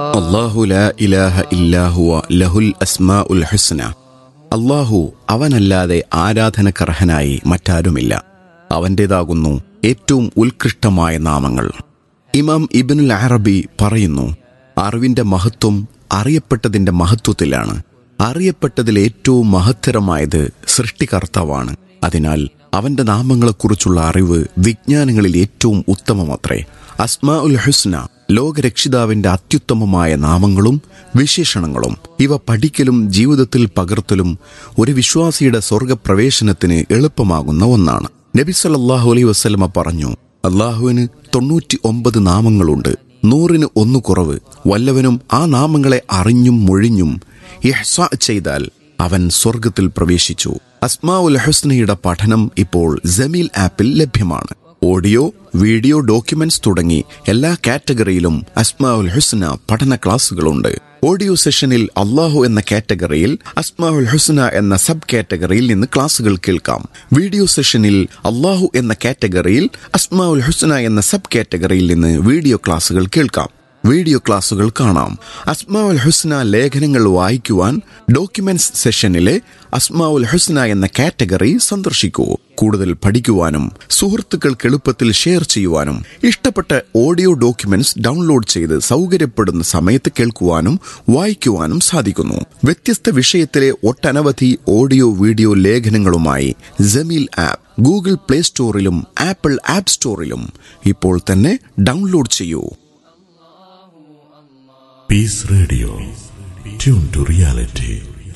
അള്ളാഹു ലാ ഇലാഹ ഇല്ലാഹുവ ലഹുൽ അസ്മാഉൽ ഹുസ്ന അള്ളാഹു അവനല്ലാതെ ആരാധനക്കർഹനായി മറ്റാരുമില്ല അവന്റേതാകുന്നു ഏറ്റവും ഉത്കൃഷ്ടമായ നാമങ്ങൾ ഇമാം ഇബിനുൽ അറബി പറയുന്നു അറിവിന്റെ മഹത്വം അറിയപ്പെട്ടതിന്റെ മഹത്വത്തിലാണ് അറിയപ്പെട്ടതിൽ ഏറ്റവും മഹത്തരമായത് സൃഷ്ടികർത്താവാണ് അതിനാൽ അവന്റെ നാമങ്ങളെക്കുറിച്ചുള്ള അറിവ് വിജ്ഞാനങ്ങളിൽ ഏറ്റവും ഉത്തമമത്രേ അസ്മാ ഉൽ ഹുസ്ന ലോകരക്ഷിതാവിന്റെ അത്യുത്തമമായ നാമങ്ങളും വിശേഷണങ്ങളും ഇവ പഠിക്കലും ജീവിതത്തിൽ പകർത്തലും ഒരു വിശ്വാസിയുടെ സ്വർഗപ്രവേശനത്തിന് എളുപ്പമാകുന്ന ഒന്നാണ് നബി സല്ലല്ലാഹു അലൈഹി വസല്ലമ പറഞ്ഞു അള്ളാഹുവിന് തൊണ്ണൂറ്റി ഒമ്പത് നാമങ്ങളുണ്ട് നൂറിന് ഒന്ന് കുറവ് വല്ലവനും ആ നാമങ്ങളെ അറിഞ്ഞും മൊഴിഞ്ഞും ഇഹ്സ ചെയ്താൽ അവൻ സ്വർഗത്തിൽ പ്രവേശിച്ചു അസ്മാ ഉൽ ഹുസ്നയുടെ പഠനം ഇപ്പോൾ ജമീൽ ആപ്പിൽ ലഭ്യമാണ് ഓഡിയോ വീഡിയോ ഡോക്യുമെന്റ്സ് തുടങ്ങി എല്ലാ കാറ്റഗറിയിലും അസ്മാ ഉൽ ഹുസ്ന പഠന ക്ലാസുകളുണ്ട് ഓഡിയോ സെഷനിൽ അള്ളാഹു എന്ന കാറ്റഗറിയിൽ അസ്മാ ഉൽ ഹുസ്ന എന്ന സബ് കാറ്റഗറിയിൽ നിന്ന് ക്ലാസുകൾ കേൾക്കാം വീഡിയോ സെഷനിൽ അള്ളാഹു എന്ന കാറ്റഗറിയിൽ അസ്മാ ഉൽ ഹുസ്ന എന്ന സബ് കാറ്റഗറിയിൽ നിന്ന് വീഡിയോ ക്ലാസുകൾ കേൾക്കാം വീഡിയോ ക്ലാസുകൾ കാണാം അസ്മാഉൽ ഹുസ്ന ലേഖനങ്ങൾ വായിക്കുവാൻ ഡോക്യുമെന്റ്സ് സെഷനിലെ അസ്മാഉൽ ഹുസ്ന എന്ന കാറ്റഗറി സന്ദർശിക്കൂ കൂടുതൽ പഠിക്കുവാനും സുഹൃത്തുക്കൾക്ക് എളുപ്പത്തിൽ ഷെയർ ചെയ്യുവാനും ഇഷ്ടപ്പെട്ട ഓഡിയോ ഡോക്യുമെന്റ്സ് ഡൗൺലോഡ് ചെയ്ത് സൗകര്യപ്പെടുന്ന സമയത്ത് കേൾക്കുവാനും വായിക്കുവാനും സാധിക്കുന്നു വ്യത്യസ്ത വിഷയത്തിലെ ഒട്ടനവധി ഓഡിയോ വീഡിയോ ലേഖനങ്ങളുമായി ജമീൽ ആപ്പ് ഗൂഗിൾ പ്ലേ സ്റ്റോറിലും ആപ്പിൾ ആപ്പ് സ്റ്റോറിലും ഇപ്പോൾ തന്നെ ഡൗൺലോഡ് ചെയ്യൂ Peace Radio. Tune to reality.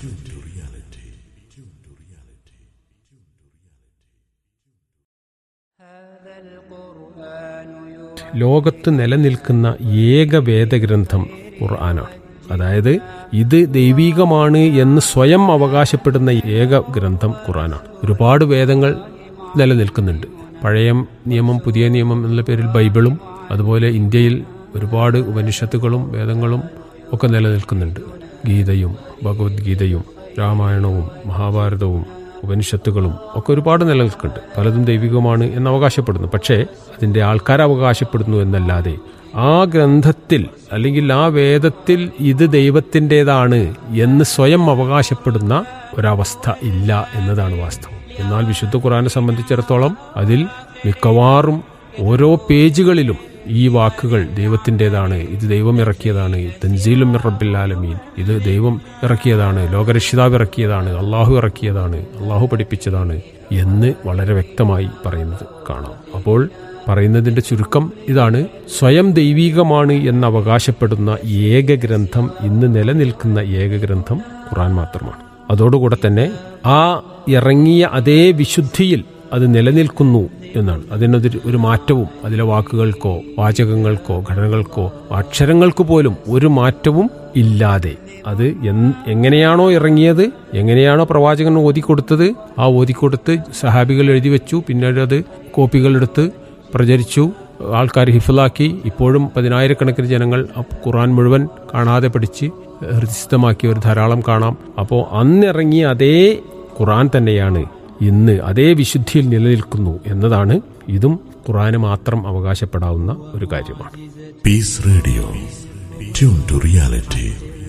ലോകത്ത് നിലനിൽക്കുന്ന ഏക വേദഗ്രന്ഥം ഖുർആനാണ് അതായത് ഇത് ദൈവീകമാണ് എന്ന് സ്വയം അവകാശപ്പെടുന്ന ഏക ഗ്രന്ഥം ഖുർആനാണ് ഒരുപാട് വേദങ്ങൾ നിലനിൽക്കുന്നുണ്ട് പഴയ നിയമം പുതിയ നിയമം എന്നുള്ള പേരിൽ ബൈബിളും അതുപോലെ ഇന്ത്യയിൽ ഒരുപാട് ഉപനിഷത്തുകളും വേദങ്ങളും ഒക്കെ നിലനിൽക്കുന്നുണ്ട് ഗീതയും ഭഗവത്ഗീതയും രാമായണവും മഹാഭാരതവും ഉപനിഷത്തുകളും ഒക്കെ ഒരുപാട് നിലനിൽക്കുന്നുണ്ട് പലതും ദൈവികമാണ് എന്ന് അവകാശപ്പെടുന്നു പക്ഷേ അതിൻ്റെ ആൾക്കാർ അവകാശപ്പെടുന്നു എന്നല്ലാതെ ആ ഗ്രന്ഥത്തിൽ അല്ലെങ്കിൽ ആ വേദത്തിൽ ഇത് ദൈവത്തിൻ്റെതാണ് എന്ന് സ്വയം അവകാശപ്പെടുന്ന ഒരവസ്ഥ ഇല്ല എന്നതാണ് വാസ്തവം എന്നാൽ വിശുദ്ധ ഖുറാനെ സംബന്ധിച്ചിടത്തോളം അതിൽ മിക്കവാറും ഓരോ പേജുകളിലും ഈ വാക്കുകൾ ദൈവത്തിൻ്റെതാണ് ഇത് ദൈവം ഇറക്കിയതാണ് തൻസീലും റബ്ബിൽ ആലമീൻ ഇത് ദൈവം ഇറക്കിയതാണ് ലോകരക്ഷിതാവ് ഇറക്കിയതാണ് അള്ളാഹു ഇറക്കിയതാണ് അള്ളാഹു പഠിപ്പിച്ചതാണ് എന്ന് വളരെ വ്യക്തമായി പറയുന്നത് കാണാം അപ്പോൾ പറയുന്നതിന്റെ ചുരുക്കം ഇതാണ് സ്വയം ദൈവീകമാണ് എന്ന് അവകാശപ്പെടുന്ന ഏക ഗ്രന്ഥം ഇന്ന് നിലനിൽക്കുന്ന ഏക ഗ്രന്ഥം ഖുറാൻ മാത്രമാണ് അതോടുകൂടെ തന്നെ ആ ഇറങ്ങിയ അതേ വിശുദ്ധിയിൽ അത് നിലനിൽക്കുന്നു എന്നാണ് അതിനൊരു ഒരു മാറ്റവും അതിലെ വാക്കുകൾക്കോ വാചകങ്ങൾക്കോ ഘടനകൾക്കോ അക്ഷരങ്ങൾക്ക് പോലും ഒരു മാറ്റവും ഇല്ലാതെ അത് എങ്ങനെയാണോ ഇറങ്ങിയത് എങ്ങനെയാണോ പ്രവാചകൻ ഓതിക്കൊടുത്തത് ആ ഓതിക്കൊടുത്ത് സഹാബികൾ എഴുതി വെച്ചു പിന്നീട് അത് കോപ്പികളെടുത്ത് പ്രചരിച്ചു ആൾക്കാർ ഹിഫിലാക്കി ഇപ്പോഴും പതിനായിരക്കണക്കിന് ജനങ്ങൾ ഖുറാൻ മുഴുവൻ കാണാതെ പഠിച്ച് ഹൃദയസ്ഥമാക്കിയവർ ധാരാളം കാണാം അപ്പോൾ അന്നിറങ്ങിയ അതേ ഖുറാൻ തന്നെയാണ് ഇന്ന് അതേ വിശുദ്ധിയിൽ നിലനിൽക്കുന്നു എന്നതാണ് ഇതും ഖുറാന് മാത്രം അവകാശപ്പെടാവുന്ന ഒരു കാര്യമാണ് Peace Radio. Tune to reality.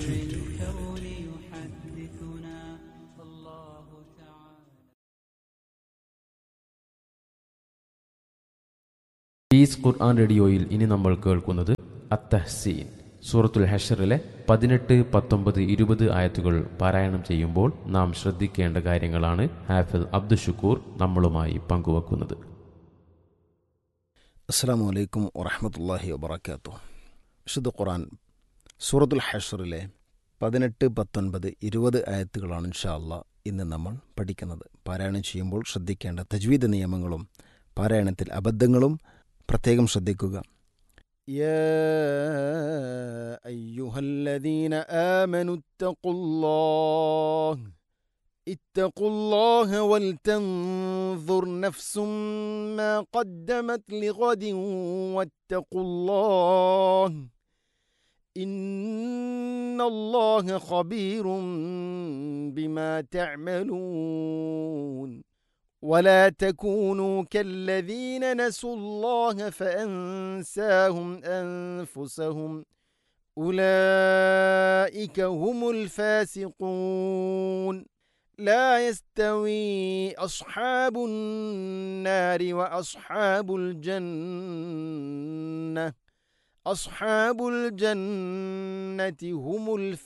Peace ഖുർആൻ റേഡിയോയിൽ ഇനി നമ്മൾ കേൾക്കുന്നത് അത്തഹസീൻ സൂറത്തുൽ ഹഷറിലെ പതിനെട്ട് പത്തൊമ്പത് ഇരുപത് ആയത്തുകൾ പാരായണം ചെയ്യുമ്പോൾ നാം ശ്രദ്ധിക്കേണ്ട കാര്യങ്ങളാണ് ഹാഫിൽ അബ്ദുഷുക്കൂർ നമ്മളുമായി പങ്കുവെക്കുന്നത് അസ്സാം വലൈക്കും വറഹമത്തല്ലാഹി വബർക്കാത്തു വിശുദ്ധ ഖുറാൻ സൂറത്തുൽ ഹഷറിലെ പതിനെട്ട് പത്തൊൻപത് ഇരുപത് ആയത്തുകളാണ് ഇൻഷാ അള്ളാ ഇന്ന് നമ്മൾ പഠിക്കുന്നത് പാരായണം ചെയ്യുമ്പോൾ ശ്രദ്ധിക്കേണ്ട തജ്വീദ് നിയമങ്ങളും പാരായണത്തിൽ അബദ്ധങ്ങളും പ്രത്യേകം ശ്രദ്ധിക്കുക يا أيها الذين آمنوا اتقوا الله اتقوا الله ولتنظر نفس ما قدمت لغد واتقوا الله إن الله خبير بما تعملون ولا تكونوا كالذين نسوا الله فأنساهم أنفسهم أولئك هم الفاسقون لا يستوي أصحاب النار وأصحاب الجنة أصحاب الجنة هم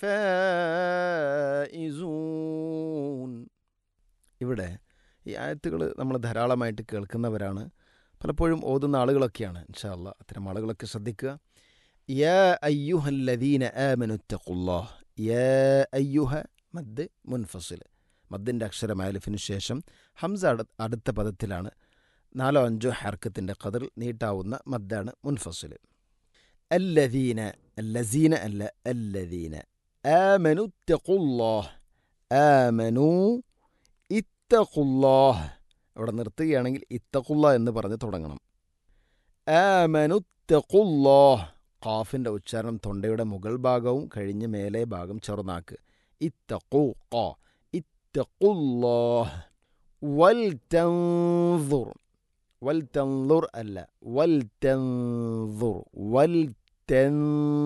الفائزون ഇവിടെ ഈ ആയത്തുകൾ നമ്മൾ ധാരാളമായിട്ട് കേൾക്കുന്നവരാണ് പലപ്പോഴും ഓതുന്ന ആളുകളൊക്കെയാണ് ഇൻഷാല്ല അത്തരം ആളുകളൊക്കെ ശ്രദ്ധിക്കുക യാ അയ്യുഹല്ലദീന ആമനുത്തഖുല്ലാഹ് യാ അയ്യുഹ മദ് മുൻഫസിൽ മദ്ദിൻ്റെ അക്ഷരം അയലിഫിനു ശേഷം ഹംസ അടു- അടുത്ത പദത്തിലാണ് നാലോ അഞ്ചോ ഹർക്കത്തിൻ്റെ കതിർ നീട്ടാവുന്ന മദ്ദാണ് മുൻഫസിൽ അല്ലദീന അല്ലസീന അല്ല അല്ലദീന ആമനു തഖുല്ലാഹ് ആമനു ഇത്തഖുല്ലാഹ് അവിടെ നിർത്തുകയാണെങ്കിൽ ഇത്തഖുല്ല എന്ന് പറഞ്ഞ് തുടങ്ങണം ആമനു തഖുല്ലാഹ് ഖാഫിൻ്റെ ഉച്ചാരണം തൊണ്ടയുടെ മുകൾ ഭാഗവും കഴിഞ്ഞ് മേലെ ഭാഗം ചെറുനാക്ക് ഇത്തഖു ഖ ഇത്തഖുല്ലാഹ് വൽ തൻദുർ വൽ തൻദുർ അല്ല വൽ തൻദുർ വൽ തൻ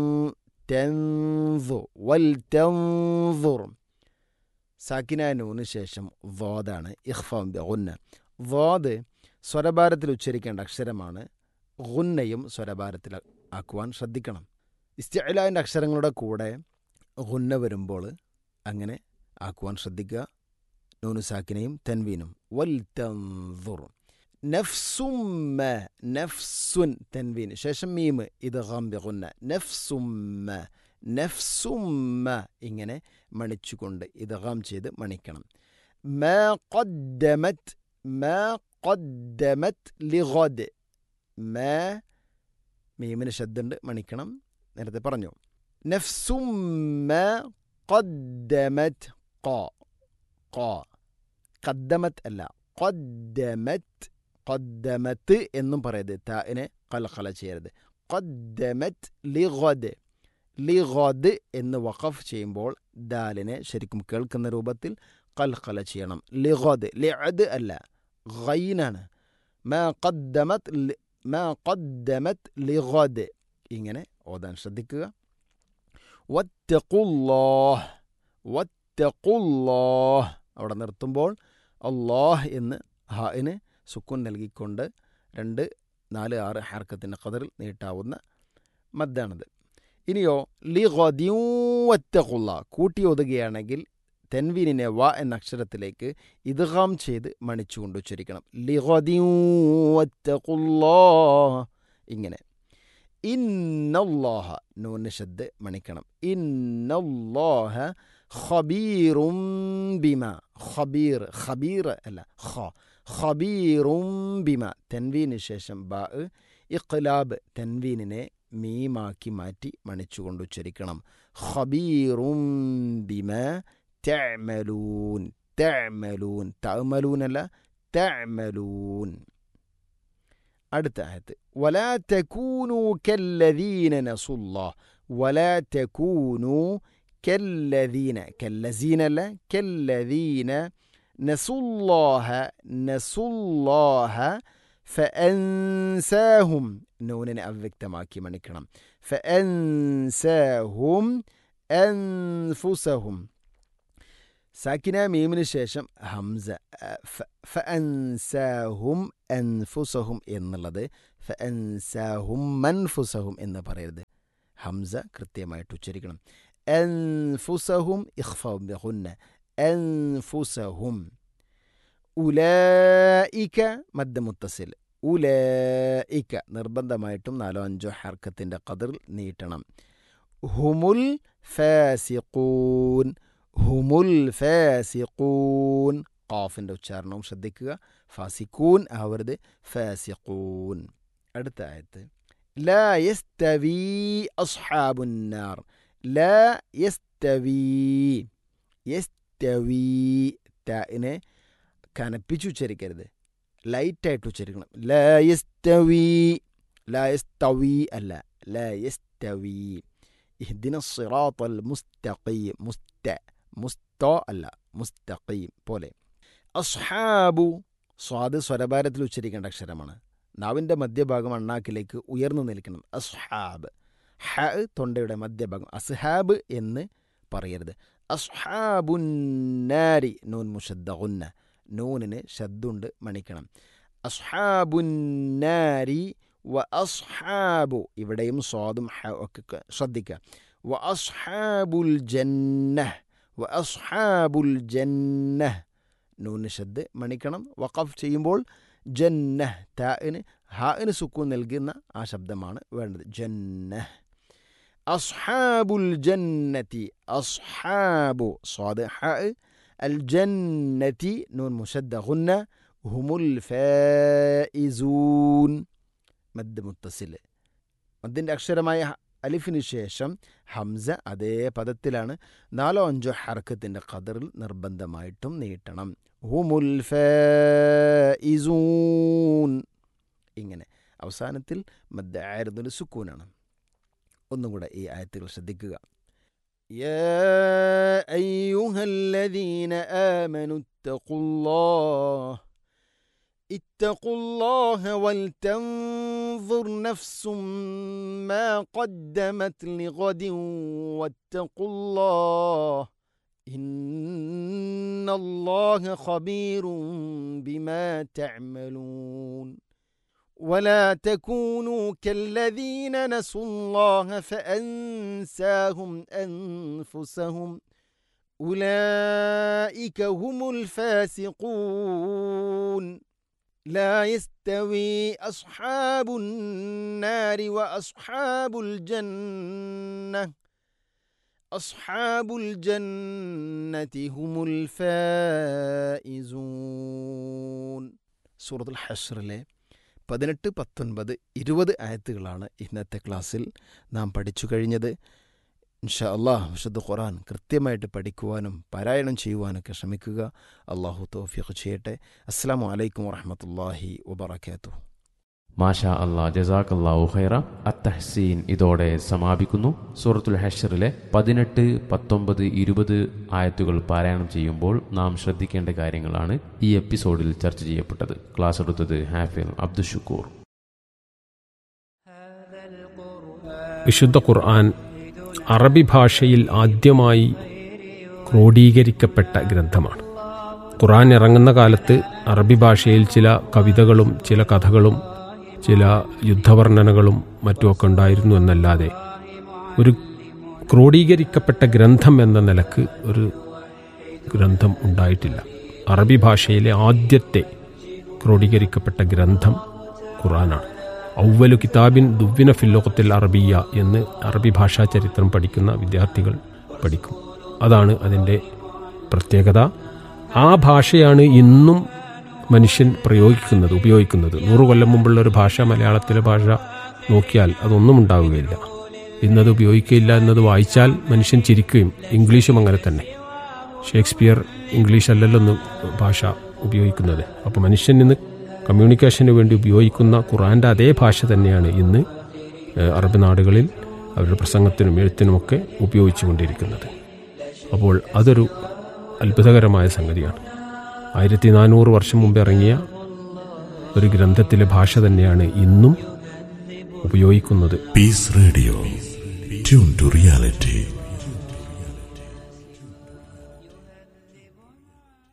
തൻദുർ വൽ തൻദുർ സാക്കിന നൂന് ശേഷം വാദാണ് ഇഖ്ഫാം ഗുന്ന വാദ് സ്വരഭാരത്തിൽ ഉച്ചരിക്കേണ്ട അക്ഷരമാണ് ഗുന്നയും സ്വരഭാരത്തിൽ ആക്കുവാൻ ശ്രദ്ധിക്കണം ഇസ്തിഅലാൻ്റെ അക്ഷരങ്ങളുടെ കൂടെ ഗുന്ന വരുമ്പോൾ അങ്ങനെ ആക്കുവാൻ ശ്രദ്ധിക്കുക നൂനു സാക്കിനയും തൻവീനും വൽ തൻദുർ നഫ്സുമ്മ നഫ്സുൻ തൻവീൻ ശേഷം മീമ് ഇത് ഗുന്ന നഫ്സുമ്മ നഫ്സുമ്മ ഇങ്ങനെ മണിച്ചുകൊണ്ട് ഇതഹാം ചെയ്ത് മണിക്കണം മാ ഖദ്ദമത് മാ ഖദ്ദമത് ലിഗദ് മാ മീമിന് ശബ്ദമുണ്ട് മണിക്കണം നേരത്തെ പറഞ്ഞു നഫ്സുമ്മ ഖദ്ദമത് ഖ ഖ ഖദ്ദമത് അല്ല ഖദ്ദമത് ഖദ്ദമത്ത് എന്നും പറയരുത് താഇനെ കലഖല ചെയ്യരുത് ഖദ്ദമത് ലിഗദ് ലിഗദ് എന്ന് വഖഫ് ചെയ്യുമ്പോൾ ദാലിനെ ശരിക്കും കേൾക്കുന്ന രൂപത്തിൽ കൽക്കല ചെയ്യണം ലിഗദ് ലിഅദ് അല്ല ഗൈനാണ് മാ ഖദ്ദമത് ലി- മാ ഖദ്ദമത് ലിഗദ് ഇങ്ങനെ ഓതാൻ ശ്രദ്ധിക്കുക വത്തഖുല്ലാഹ് വത്തഖുല്ലാഹ് അവിടെ നിർത്തുമ്പോൾ അള്ളാഹ് എന്ന് ഹാഇന് സുക്കുൻ നൽകിക്കൊണ്ട് രണ്ട് നാല് ആറ് ഹർക്കത്തിൻ്റെ കതറിൽ നീട്ടാവുന്ന മദ്ദാണത് ഇനിയോ ലി ഗദ്യൂവത്തഖുള്ള കൂട്ടി ഒതുകയാണെങ്കിൽ തെൻവീനിനെ വ എന്ന അക്ഷരത്തിലേക്ക് ഇദ്ഗാം ചെയ്ത് മണിച്ചുകൊണ്ട് ഉച്ചരിക്കണം ലി ഗദ്യൂവത്തഖുല്ലാ ഇങ്ങനെ ഇന്നല്ലാഹ നൂന് ശബ്ദ് മണിക്കണം ഇന്നല്ലാഹ ഖബീറും ബിമ ഖബീർ ഖബീർ അല്ല ഖ ഖബീറും ബിമ തെൻവീന് ശേഷം ബാ ഇഖ്ലാബ് തെൻവീനിനെ മീമാക്കി മാറ്റി മണിച്ചുകൊണ്ട് ഉച്ചരിക്കണം ഖബീറും ബിമ തഅമലൂൻ തഅമലൂൻ തഅമലൂൻ അല്ല തഅമലൂൻ അടുത്ത ആയത്ത് വലാ തകൂനു കല്ലദീന നസുല്ലാ വലാ തകൂനു കല്ലദീന കല്ലസീന അല്ല കല്ലദീന നസുല്ലാഹ നസുല്ലാഹ ഫഅൻസാഹും നൂനിനെ അവ്യക്തമാക്കി മണിക്കണം ഫഅൻസാഹും അൻഫുസഹും സാക്കിന മീമിന് ശേഷം ഹംസ അ, ഫ- ഫഅൻസാഹും അൻഫുസഹും എന്നുള്ളത് ഫഅൻസാഹും മൻഫുസഹും എന്ന് പറയരുത് ഹംസ കൃത്യമായിട്ട് ഉച്ചരിക്കണം അൻഫുസഹും ഇഖ്ഫാഉം ബിഗുന്ന അൻഫുസഹും ഉലായിക മദ്ദ മുത്തസിൽ ഉലായിക നിർബന്ധമായിട്ടും നാലോ അഞ്ചോ ഹർക്കത്തിൻ്റെ കതിർ നീട്ടണം ഹുമുൽ ഫാസിഖൂൻ ഹുമുൽ ഫാസിഖൂൻ ഖാഫിൻ്റെ ഉച്ചാരണവും ശ്രദ്ധിക്കുക ഫാസിഖൂൻ ആവരുത് ഫാസിഖൂൻ അടുത്ത ആയത്ത് ലാ യസ്തവി അസ്ഹാബുന്നാർ ലാ യസ്തവി യസ്തവി താഇനെ കനപ്പിച്ച് ഉച്ചരിക്കരുത് ലൈറ്റായിട്ട് ഉച്ചരിക്കണം ലാ യസ്തവി ലാ യസ്തവി അല്ല ലാ യസ്തവി ഇഹ്ദിന സിറാത്തൽ മുസ്തഖീം മുസ്ത മുസ്ത അല്ല മുസ്തഖീം പോലെ അസ്ഹാബു സ്വാദ് സ്വരഭാരത്തിൽ ഉച്ചരിക്കേണ്ട അക്ഷരമാണ് നാവിൻ്റെ മധ്യഭാഗം അണ്ണാക്കിലേക്ക് ഉയർന്നു നിൽക്കണം അസ്ഹാബ് ഹ തൊണ്ടയുടെ മധ്യഭാഗം അസ്ഹാബ് എന്ന് പറയരുത് അസ്ഹാബുന്നാരി നൂൻ മുഷദ്ദുന്ന നൂനിന് ശബ്ദുണ്ട് മണിക്കണം അസ്ഹാബുന്നാരി വ അസ്ഹാബു ഇവിടെയും സ്വാദും ഹ ഒക്കെ ക- ശ്രദ്ധിക്കുക വ അസ്ഹാബുൽ ജന്ന വ അസ്ഹാബുൽ ജന്ന നൂന് ശബ്ദ് മണിക്കണം വഖഫ് ചെയ്യുമ്പോൾ ജന്ന താഇന് ഹാഇന് സുക്കൂൻ നൽകുന്ന ആ ശബ്ദമാണ് വേണ്ടത് ജന്ന അസ്ഹാബുൽ ജന്നതി അസ്ഹാബു സ്വാദ് ഹ അൽ ജന്നതി നൂൻ മുഷദ്ദ ഗുന്ന ഹുമുൽ ഫായിസൂൻ മദ് മുത്തസിൽ മദ്ദിൻ്റെ അക്ഷരമായ ഹ- അലിഫിന് ശേഷം ഹംസ അതേ പദത്തിലാണ് നാലോ അഞ്ചോ ഹർക്കത്തിൻ്റെ ഖദറിൽ നിർബന്ധമായിട്ടും നീട്ടണം ഹുമുൽ ഫായിസൂൻ ഇങ്ങനെ അവസാനത്തിൽ മദ് ആയിരുന്നൊരു സുക്കൂനാണ് ഒന്നും കൂടെ ഈ ആയത്തുകൾ ശ്രദ്ധിക്കുക يا أيها الذين آمنوا اتقوا الله اتقوا الله ولتنظر نفس ما قدمت لغد واتقوا الله إن الله خبير بما تعملون ولا تكونوا كالذين نسوا الله فأنساهم أنفسهم أولئك هم الفاسقون لا يستوي أصحاب النار وأصحاب الجنة أصحاب الجنة هم الفائزون سورة الحشر له പതിനെട്ട് പത്തൊൻപത് ഇരുപത് ആയത്തുകളാണ് ഇന്നത്തെ ക്ലാസ്സിൽ നാം പഠിച്ചു കഴിഞ്ഞത് ഇൻഷാ അള്ളാഹ് വിശുദ്ധ ഖുറാൻ കൃത്യമായിട്ട് പഠിക്കുവാനും പാരായണം ചെയ്യുവാനൊക്കെ ശ്രമിക്കുക അള്ളാഹു തോഫിഖ് ചെയ്യട്ടെ അസ്സാം വലൈക്കും വറഹമത്തല്ലാഹി വബർക്കാത്തു മാഷാ അള്ളാ ജസാഖ് അള്ളാഹു ഖൈറ അത്തഹസീൻ ഇതോടെ സമാപിക്കുന്നു സൂറത്തുൽ ഹഷറിലെ പതിനെട്ട് പത്തൊമ്പത് ഇരുപത് ആയത്തുകൾ പാരായണം ചെയ്യുമ്പോൾ നാം ശ്രദ്ധിക്കേണ്ട കാര്യങ്ങളാണ് ഈ എപ്പിസോഡിൽ ചർച്ച ചെയ്യപ്പെട്ടത് ക്ലാസ് എടുത്തത് ഹാഫിൽ അബ്ദുഷുക്കൂർ വിശുദ്ധ ഖുർആൻ അറബി ഭാഷയിൽ ആദ്യമായി ക്രോഡീകരിക്കപ്പെട്ട ഗ്രന്ഥമാണ് ഖുർആൻ ഇറങ്ങുന്ന കാലത്ത് അറബി ഭാഷയിൽ ചില കവിതകളും ചില കഥകളും ചില യുദ്ധവർണ്ണനകളും മറ്റുമൊക്കെ ഉണ്ടായിരുന്നു എന്നല്ലാതെ ഒരു ക്രോഡീകരിക്കപ്പെട്ട ഗ്രന്ഥം എന്ന നിലക്ക് ഒരു ഗ്രന്ഥം ഉണ്ടായിട്ടില്ല അറബി ഭാഷയിലെ ആദ്യത്തെ ക്രോഡീകരിക്കപ്പെട്ട ഗ്രന്ഥം ഖുറാനാണ് ഔവലു കിതാബിൻ ദുവ്വിന ഫില്ലോകത്തിൽ അറബിയ എന്ന് അറബി ഭാഷാ ചരിത്രം പഠിക്കുന്ന വിദ്യാർത്ഥികൾ പഠിക്കും അതാണ് അതിൻ്റെ പ്രത്യേകത ആ ഭാഷയാണ് ഇന്നും മനുഷ്യൻ പ്രയോഗിക്കുന്നത് ഉപയോഗിക്കുന്നത് നൂറു കൊല്ലം മുമ്പുള്ള ഒരു ഭാഷ മലയാളത്തിലെ ഭാഷ നോക്കിയാൽ അതൊന്നും ഉണ്ടാവുകയില്ല ഇന്നത് ഉപയോഗിക്കുകയില്ല എന്നത് വായിച്ചാൽ മനുഷ്യൻ ചിരിക്കുകയും ഇംഗ്ലീഷും അങ്ങനെ തന്നെ ഷേക്സ്പിയർ ഇംഗ്ലീഷ് അല്ലല്ലോ ഒന്ന് ഭാഷ ഉപയോഗിക്കുന്നത് അപ്പോൾ മനുഷ്യൻ ഇന്ന് കമ്മ്യൂണിക്കേഷന് വേണ്ടി ഉപയോഗിക്കുന്ന ഖുറാൻ്റെ അതേ ഭാഷ തന്നെയാണ് ഇന്ന് ഏഹ്, അറബ് നാടുകളിൽ അവരുടെ പ്രസംഗത്തിനും എഴുത്തിനുമൊക്കെ ഉപയോഗിച്ചു കൊണ്ടിരിക്കുന്നത് അപ്പോൾ അതൊരു അത്ഭുതകരമായ സംഗതിയാണ് ആയിരത്തി നാനൂറ് വർഷം മുമ്പ് ഇറങ്ങിയ ഒരു ഗ്രന്ഥത്തിലെ ഭാഷ തന്നെയാണ് ഇന്നും ഉപയോഗിക്കുന്നത് Peace Radio. Tune to reality.